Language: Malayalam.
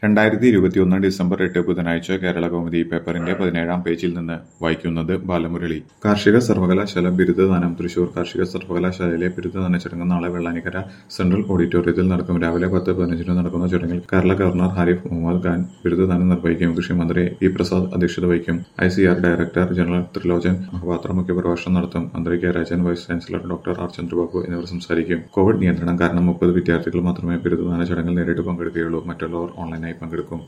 രണ്ടായിരത്തി ഇരുപത്തിയൊന്ന് ഡിസംബർ എട്ട് ബുധനാഴ്ച കേരള കൗമുദി പേപ്പറിന്റെ പതിനേഴാം പേജിൽ നിന്ന് വായിക്കുന്നത് ബാലമുരളി കാർഷിക സർവകലാശാല ബിരുദദാനം തൃശൂർ കാർഷിക സർവകലാശാലയിലെ ബിരുദദാന ചടങ്ങ് നാളെ വെള്ളാനിക്കര സെൻട്രൽ ഓഡിറ്റോറിയത്തിൽ നടക്കും രാവിലെ പത്ത് പതിനഞ്ചിന് നടക്കുന്ന ചടങ്ങിൽ കേരള ഗവർണർ ഹാരിഫ് മുഹമ്മദ് ഖാൻ ബിരുദദാനം നിർവഹിക്കും കൃഷിമന്ത്രി ഇ പ്രസാദ് അധ്യക്ഷത വഹിക്കും I C R director general Trilochan Mahapatra മുഖ്യപ്രഭാഷണം നടത്തും മന്ത്രി K Rajan vice chancellor doctor R Chandrababu എന്നിവർ സംസാരിക്കും കോവിഡ് നിയന്ത്രണം കാരണം മുപ്പത് വിദ്യാർത്ഥികൾ മാത്രമേ ബിരുദദാന ചടങ്ങിൽ നേരിട്ട് പങ്കെടുക്കുകയുള്ളൂ മറ്റുള്ളവർ ഓൺലൈനായി പങ്കെടുക്കും